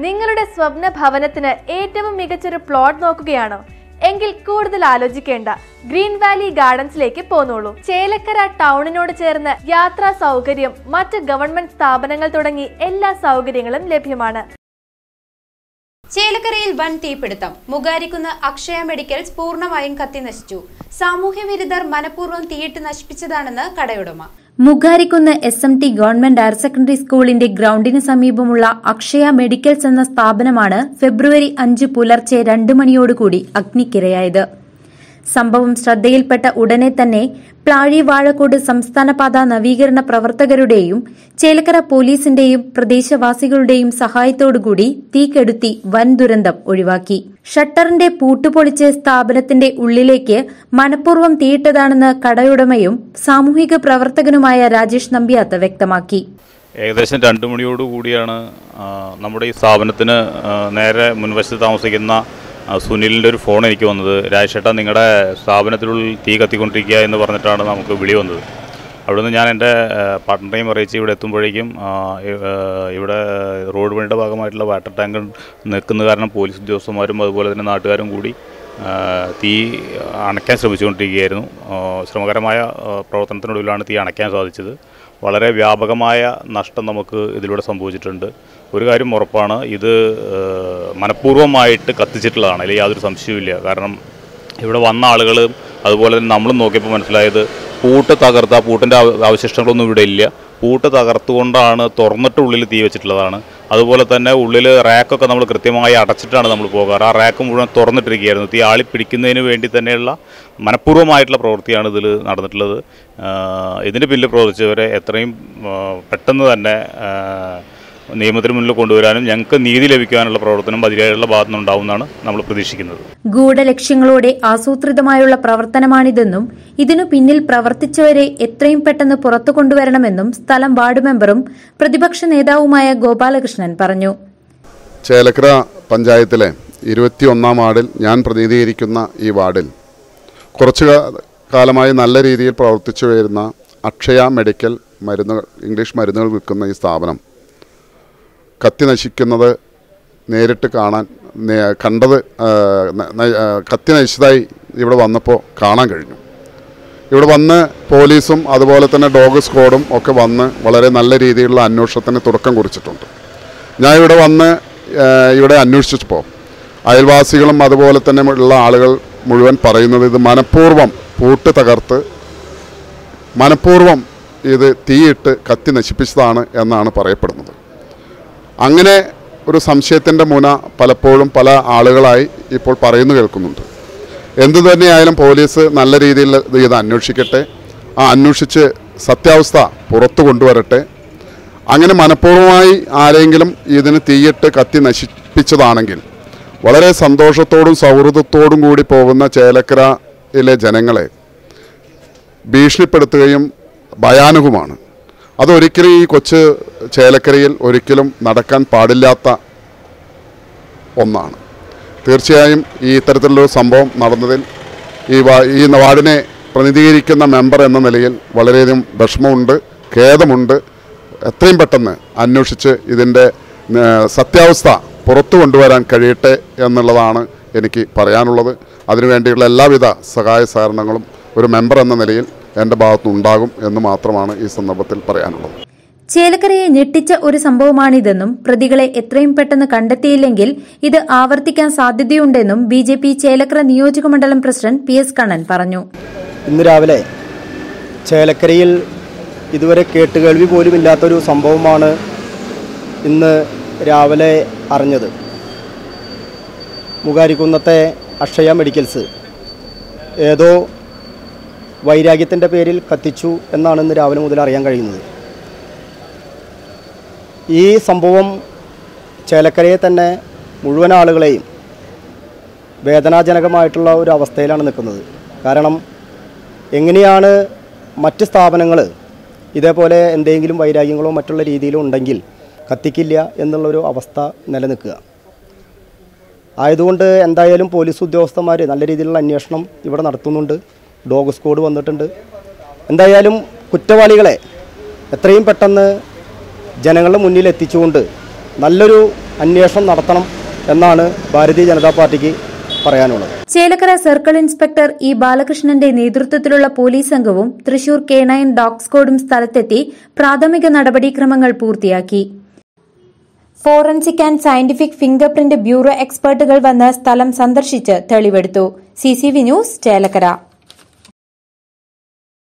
നിങ്ങളുടെ സ്വപ്ന ഭവനത്തിന് ഏറ്റവും മികച്ചൊരു പ്ലോട്ട് നോക്കുകയാണോ എങ്കിൽ കൂടുതൽ ആലോചിക്കേണ്ട ഗ്രീൻ വാലി ഗാർഡൻസിലേക്ക് പോന്നോളൂ ചേലക്കര ടൗണിനോട് ചേർന്ന് യാത്രാ സൗകര്യം മറ്റ് ഗവൺമെന്റ് സ്ഥാപനങ്ങൾ തുടങ്ങി എല്ലാ സൗകര്യങ്ങളും ലഭ്യമാണ് ചേലക്കരയിൽ വൻ തീപിടുത്തം മുകാരിക്കുന്ന് അക്ഷയ മെഡിക്കൽസ് പൂർണ്ണമായും കത്തിനശിച്ചു സാമൂഹ്യ വിരുദ്ധർ മനഃപൂർവ്വം തീയിട്ട് നശിപ്പിച്ചതാണെന്ന് കടയുടമ Mukharikkunnu S M T government higher secondary സ്കൂളിന്റെ ഗ്രൗണ്ടിന് സമീപമുള്ള അക്ഷയ മെഡിക്കൽസ് എന്ന സ്ഥാപനമാണ് ഫെബ്രുവരി അഞ്ച് പുലർച്ചെ രണ്ട് മണിയോടുകൂടി അഗ്നിക്കിരയായത് സംഭവം ശ്രദ്ധയിൽപ്പെട്ട ഉടനെ തന്നെ പ്ലാഴി വാഴക്കോട് സംസ്ഥാനപാത നവീകരണ പ്രവർത്തകരുടെയും ചേലക്കര പോലീസിന്റെയും പ്രദേശവാസികളുടെയും സഹായത്തോടുകൂടി തീകെടുത്തി വൻ ദുരന്തം ഒഴിവാക്കി ഷട്ടറിന്റെ പൂട്ടുപൊളിച്ച് സ്ഥാപനത്തിന്റെ ഉള്ളിലേക്ക് മനഃപൂർവ്വം തീയിട്ടതാണെന്ന് കടയുടമയും സാമൂഹിക പ്രവർത്തകനുമായ രാജേഷ് നമ്പ്യാത്ത് വ്യക്തമാക്കി ഏകദേശം രണ്ട് മണിയോട് കൂടിയാണ് ആ, നമ്മുടെ ഈ സ്ഥാപനത്തിന് ആ, നേരെ മുൻവശത്ത് താമസിക്കുന്ന ആ, സുനിലിൻ്റെ ഒരു ഫോൺ എനിക്ക് വന്നത് രാജേഷേട്ടാ നിങ്ങളുടെ സ്ഥാപനത്തിനുള്ളിൽ തീ കത്തിക്കൊണ്ടിരിക്കുക എന്ന് പറഞ്ഞിട്ടാണ് നമുക്ക് വിളി വന്നത് അവിടുന്ന് ഞാൻ എൻ്റെ പാർട്ട്ണറെയും അറിയിച്ച് ഇവിടെ എത്തുമ്പോഴേക്കും ആ, ഇ- ആ, ഇവിടെ റോഡ് പണിയുടെ ഭാഗമായിട്ടുള്ള വാട്ടർ ടാങ്ക് നിൽക്കുന്ന കാരണം പോലീസ് ഉദ്യോഗസ്ഥന്മാരും അതുപോലെ തന്നെ നാട്ടുകാരും കൂടി ആ, തീ അണയ്ക്കാൻ ശ്രമിച്ചുകൊണ്ടിരിക്കുകയായിരുന്നു ആ, ശ്രമകരമായ ആ, പ്രവർത്തനത്തിനൊടുവിലാണ് തീ അണയ്ക്കാൻ സാധിച്ചത് വളരെ വ്യാപകമായ നഷ്ടം നമുക്ക് ഇതിലൂടെ സംഭവിച്ചിട്ടുണ്ട് ഒരു കാര്യം ഉറപ്പാണ് ഇത് ഏഹ്, മനഃപൂർവ്വമായിട്ട് കത്തിച്ചിട്ടുള്ളതാണ് അല്ലെങ്കിൽ യാതൊരു സംശയവുമില്ല കാരണം ഇവിടെ വന്ന ആളുകൾ അതുപോലെ തന്നെ നമ്മളും നോക്കിയപ്പോൾ മനസ്സിലായത് പൂട്ട് തകർത്ത ആ പൂട്ടിൻ്റെ അവ- അവശിഷ്ടങ്ങളൊന്നും ഇവിടെ ഇല്ല പൂട്ട് തകർത്തുകൊണ്ടാണ് തുറന്നിട്ട് ഉള്ളിൽ തീ വെച്ചിട്ടുള്ളതാണ് അതുപോലെ തന്നെ ഉള്ളിൽ റാക്കൊക്കെ നമ്മൾ കൃത്യമായി അടച്ചിട്ടാണ് നമ്മൾ പോകാറ് ആ റാക്ക് മുഴുവൻ തുറന്നിട്ടിരിക്കുകയായിരുന്നു തീ ആളി പിടിക്കുന്നതിന് വേണ്ടി തന്നെയുള്ള മനഃപൂർവ്വമായിട്ടുള്ള പ്രവൃത്തിയാണ് ഇതിൽ നടന്നിട്ടുള്ളത് ആഹ് ഇതിന് പിന്നിൽ പ്രവർത്തിച്ചവരെ എത്രയും ആഹ് പെട്ടെന്ന് തന്നെ ആഹ് നിയമത്തിന് മുന്നിൽ കൊണ്ടുവരാനും ഞങ്ങൾക്ക് നീതി ലഭിക്കാനുള്ള പ്രവർത്തനം അധികാരികളുടെ ഭാഗത്തു നിന്നുണ്ടാവുമെന്നാണ് നമ്മൾ പ്രതീക്ഷിക്കുന്നത് ഗൂഢലക്ഷ്യങ്ങളോടെ ആസൂത്രിതമായുള്ള പ്രവർത്തനമാണിതെന്നും ഇതിനു പിന്നിൽ പ്രവർത്തിച്ചവരെ എത്രയും പെട്ടെന്ന് പുറത്തു കൊണ്ടുവരണമെന്നും സ്ഥലം വാർഡ് മെമ്പറും പ്രതിപക്ഷ നേതാവുമായ ഗോപാലകൃഷ്ണൻ പറഞ്ഞു ചേലക്കര പഞ്ചായത്തിലെ ഇരുപത്തിയൊന്നാം വാർഡിൽ ഞാൻ പ്രതിനിധീകരിക്കുന്ന ഈ വാർഡിൽ കുറച്ചു കാ- കാലമായി നല്ല രീതിയിൽ പ്രവർത്തിച്ചു വരുന്ന അക്ഷയ മെഡിക്കൽ മരുന്നുകൾ ഇംഗ്ലീഷ് മരുന്നുകൾ വിൽക്കുന്ന ഈ സ്ഥാപനം കത്തി നശിക്കുന്നത് നേരിട്ട് കാണാൻ നേ- കണ്ടത് ആ, ന- ന- ആ, കത്തി നശിച്ചതായി ഇവിടെ വന്നപ്പോൾ കാണാൻ കഴിഞ്ഞു ഇവിടെ വന്ന് പോലീസും അതുപോലെ തന്നെ ഡോഗ് സ്ക്വാഡും ഒക്കെ വന്ന് വളരെ നല്ല രീതിയിലുള്ള അന്വേഷണത്തിന് തുടക്കം കുറിച്ചിട്ടുണ്ട് ഞാൻ ഇവിടെ വന്ന് ആ, ഇവിടെ അന്വേഷിച്ചപ്പോൾ അയൽവാസികളും അതുപോലെ തന്നെ ഉള്ള ആളുകൾ മുഴുവൻ പറയുന്നത് ഇത് മനഃപൂർവ്വം പൂട്ട് തകർത്ത് മനഃപൂർവ്വം ഇത് തീയിട്ട് കത്തി നശിപ്പിച്ചതാണ് എന്നാണ് പറയപ്പെടുന്നത് അങ്ങനെ ഒരു സംശയത്തിൻ്റെ മുന പലപ്പോഴും പല ആളുകളായി ഇപ്പോൾ പറയുന്നു കേൾക്കുന്നുണ്ട് എന്തു തന്നെയായാലും പോലീസ് നല്ല രീതിയിൽ ഇത് ഇത് അന്വേഷിക്കട്ടെ ആ അന്വേഷിച്ച് സത്യാവസ്ഥ പുറത്തു കൊണ്ടുവരട്ടെ അങ്ങനെ മനഃപൂർവ്വമായി ആരെങ്കിലും ഇതിന് തീയിട്ട് കത്തി നശിപ്പിച്ചതാണെങ്കിൽ വളരെ സന്തോഷത്തോടും സൗഹൃദത്തോടും കൂടി പോകുന്ന ചേലക്കരയിലെ ജനങ്ങളെ ഭീഷണിപ്പെടുത്തുകയും ഭയാനകമാണ് അതൊരിക്കലും ഈ കൊച്ചു ചേലക്കരയിൽ ഒരിക്കലും നടക്കാൻ പാടില്ലാത്ത ഒന്നാണ് തീർച്ചയായും ഈ ഇത്തരത്തിലുള്ളൊരു സംഭവം നടന്നതിൽ ഈ വാ- ഈ വാർഡിനെ പ്രതിനിധീകരിക്കുന്ന മെമ്പർ എന്ന നിലയിൽ വളരെയധികം വിഷമമുണ്ട് ഖേദമുണ്ട് എത്രയും പെട്ടെന്ന് അന്വേഷിച്ച് ഇതിൻ്റെ ഏഹ്, സത്യാവസ്ഥ പുറത്തു കൊണ്ടുവരാൻ കഴിയട്ടെ എന്നുള്ളതാണ് എനിക്ക് പറയാനുള്ളത് അതിനുവേണ്ടിയുള്ള എല്ലാവിധ സഹായ സഹകരണങ്ങളും ഒരു മെമ്പർ എന്ന നിലയിൽ എൻ്റെ ഭാഗത്തുനിന്നുണ്ടാകും എന്ന് മാത്രമാണ് ഈ സന്ദർഭത്തിൽ പറയാനുള്ളത് ചേലക്കരയെ ഞെട്ടിച്ച ഒരു സംഭവമാണിതെന്നും പ്രതികളെ എത്രയും പെട്ടെന്ന് കണ്ടെത്തിയില്ലെങ്കിൽ ഇത് ആവർത്തിക്കാൻ സാധ്യതയുണ്ടെന്നും ബി ജെ പി ചേലക്കര നിയോജകമണ്ഡലം പ്രസിഡന്റ് പി എസ് കണ്ണൻ പറഞ്ഞു ഇന്ന് രാവിലെ ചേലക്കരയിൽ ഇതുവരെ കേട്ടുകേൾവി പോലും ഇല്ലാത്തൊരു സംഭവമാണ് ഇന്ന് രാവിലെ അറിഞ്ഞത് മുകാരിക്കുന്നത്തെ അക്ഷയ മെഡിക്കൽസ് ഏതോ വൈരാഗ്യത്തിൻ്റെ പേരിൽ കത്തിച്ചു എന്നാണ് ഇന്ന് രാവിലെ മുതൽ അറിയാൻ കഴിയുന്നത് ഈ സംഭവം ചേലക്കരയെ തന്നെ മുഴുവൻ ആളുകളെയും വേദനാജനകമായിട്ടുള്ള ഒരു അവസ്ഥയിലാണ് നിൽക്കുന്നത് കാരണം എങ്ങനെയാണ് മറ്റ് സ്ഥാപനങ്ങൾ ഇതേപോലെ എന്തെങ്കിലും വൈരാഗ്യങ്ങളോ മറ്റുള്ള രീതിയിലോ ഉണ്ടെങ്കിൽ കത്തിക്കില്ല എന്നുള്ളൊരു അവസ്ഥ നിലനിൽക്കുക ആയതുകൊണ്ട് എന്തായാലും പോലീസ് ഉദ്യോഗസ്ഥന്മാർ നല്ല രീതിയിലുള്ള അന്വേഷണം ഇവിടെ നടത്തുന്നുണ്ട് ഡോഗ് സ്ക്വാഡ് വന്നിട്ടുണ്ട് എന്തായാലും കുറ്റവാളികളെ എത്രയും പെട്ടെന്ന് ജനങ്ങളുടെ മുന്നിൽ എത്തിച്ചുകൊണ്ട് നല്ലൊരു അന്വേഷണം നടത്തണം എന്നാണ് ഭാരതീയ ജനതാ പാർട്ടിക്ക് പറയാനുള്ളത് ചേലക്കര സർക്കിൾ ഇൻസ്പെക്ടർ ഇ ബാലകൃഷ്ണന്റെ നേതൃത്വത്തിലുള്ള പോലീസ് സംഘവും തൃശൂർ കെ നയൻ ഡോഗ് സ്ക്വാഡും സ്ഥലത്തെത്തി പ്രാഥമിക നടപടിക്രമങ്ങൾ പൂർത്തിയാക്കി forensic and scientific fingerprint bureau എക്സ്പെർട്ടുകൾ വന്ന് സ്ഥലം സന്ദർശിച്ച് തെളിവെടുത്തു സിസിവി ന്യൂസ് ചേലക്കര